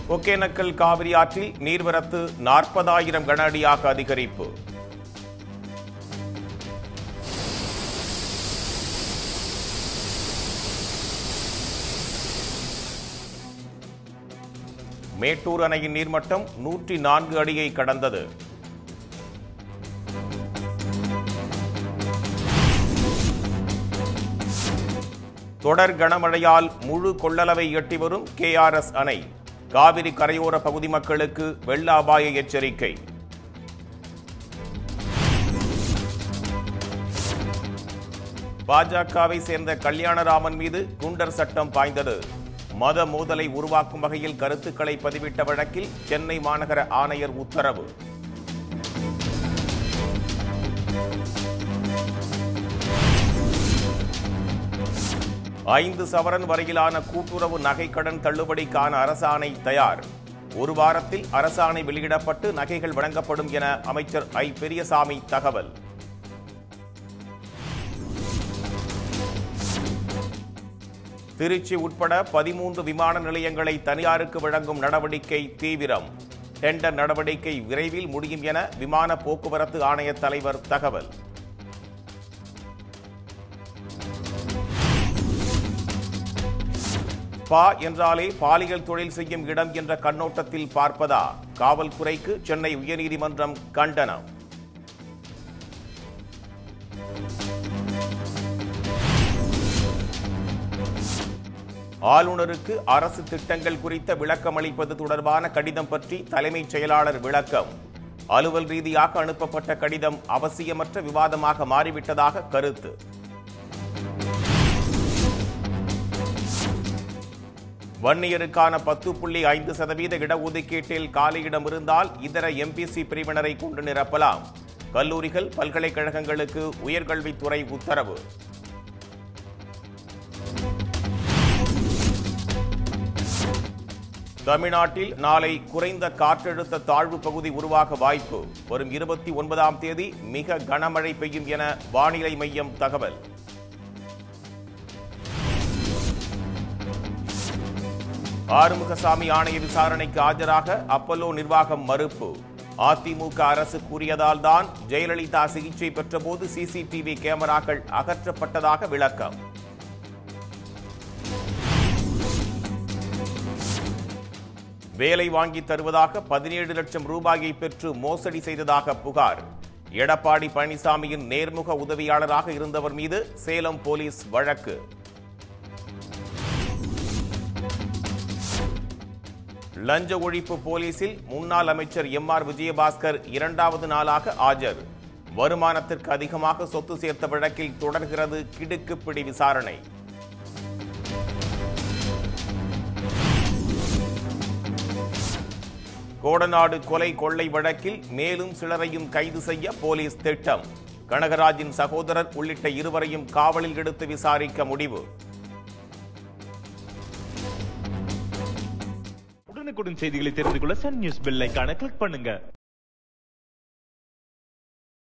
ஒகேனக்கல் காவிரி ஆற்றில் நீர்வரத்து நாற்பதாயிரம் கன அடியாக அதிகரிப்பு மேட்டூர் அணையின் நீர்மட்டம் நூற்றி நான்கு அடியை கடந்தது தொடர் கனமழையால் முழு கொள்ளளவை எட்டி வரும் கேஆர்எஸ் அணை காவிரி கரையோர பகுதி மக்களுக்கு வெள்ள அபாய எச்சரிக்கை பாஜகவை சேர்ந்த கல்யாணராமன் மீது குண்டர் சட்டம் பாய்ந்தது மத மோதலை உருவாக்கும் வகையில் கருத்துக்களை பதிவிட்ட வழக்கில் சென்னை மாநகர ஆணையர் உத்தரவு ஐந்து சவரன் வரையிலான கூட்டுறவு நகைக்கடன் தள்ளுபடிக்கான அரசாணை தயார் ஒரு வாரத்தில் அரசாணை வெளியிடப்பட்டு நகைகள் வழங்கப்படும் என அமைச்சர் ஐ பெரியசாமி தகவல் திருச்சி உட்பட பதிமூன்று விமான நிலையங்களை தனியாருக்கு வழங்கும் நடவடிக்கை தீவிரம் டெண்டர் நடவடிக்கை விரைவில் முடியும் என விமான போக்குவரத்து ஆணைய தலைவர் தகவல் பா என்றாலே பாலியல் தொழில் செய்யும் இடம் என்ற கண்ணோட்டத்தில் பார்ப்பதா காவல்துறைக்கு சென்னை உயர்நீதிமன்றம் கண்டனம் ஆளுநருக்கு அரசு திட்டங்கள் குறித்த விளக்கம் அளிப்பது தொடர்பான கடிதம் பற்றி தலைமைச் செயலாளர் விளக்கம் அலுவல் ரீதியாக அனுப்பப்பட்ட கடிதம் அவசியமற்ற விவாதமாக மாறிவிட்டதாக கருத்து வன்னியருக்கான பத்து புள்ளி ஐந்து சதவீத இடஒதுக்கீட்டில் காலியிடம் இருந்தால் இதர எம்பிசி பிரிவினரை கொண்டு நிரப்பலாம் கல்லூரிகள் பல்கலைக்கழகங்களுக்கு உயர்கல்வித்துறை உத்தரவு தமிழ்நாட்டில் நாளை குறைந்த காற்றழுத்த தாழ்வு பகுதி உருவாக வாய்ப்பு வரும் இருபத்தி ஒன்பதாம் தேதி மிக கனமழை பெய்யும் என வானிலை மையம் தகவல் ஆறுமுகசாமி ஆணைய விசாரணைக்கு ஆஜராக அப்பல்லோ நிர்வாகம் மறுப்பு அதிமுக அரசு கூறியதால் தான் ஜெயலலிதா சிகிச்சை பெற்றபோது சிசிடிவி கேமராக்கள் அகற்றப்பட்டதாக விளக்கம் வேலை வாங்கி தருவதாக பதினேழு லட்சம் ரூபாயை பெற்று மோசடி செய்ததாக புகார் எடப்பாடி பழனிசாமியின் நேர்முக உதவியாளராக இருந்தவர் மீது சேலம் போலீஸ் வழக்கு லஞ்ச ஒழிப்பு போலீசில் முன்னாள் அமைச்சர் எம் ஆர் விஜயபாஸ்கர் இரண்டாவது நாளாக ஆஜர் வருமானத்திற்கு அதிகமாக சொத்து சேர்த்த வழக்கில் தொடர்கிறது கிடுக்குப்பிடி விசாரணை கோடநாடு கொலை கொள்ளை வழக்கில் மேலும் சிலரையும் கைது செய்ய போலீஸ் திட்டம் கனகராஜின் சகோதரர் உள்ளிட்ட இருவரையும் காவலில் எடுத்து விசாரிக்க முடிவு உடனுக்குடன் செய்திகளை தெரிந்து கொள்ள சன் நியூஸ் பெல் ஐகானை கிளிக் பண்ணுங்க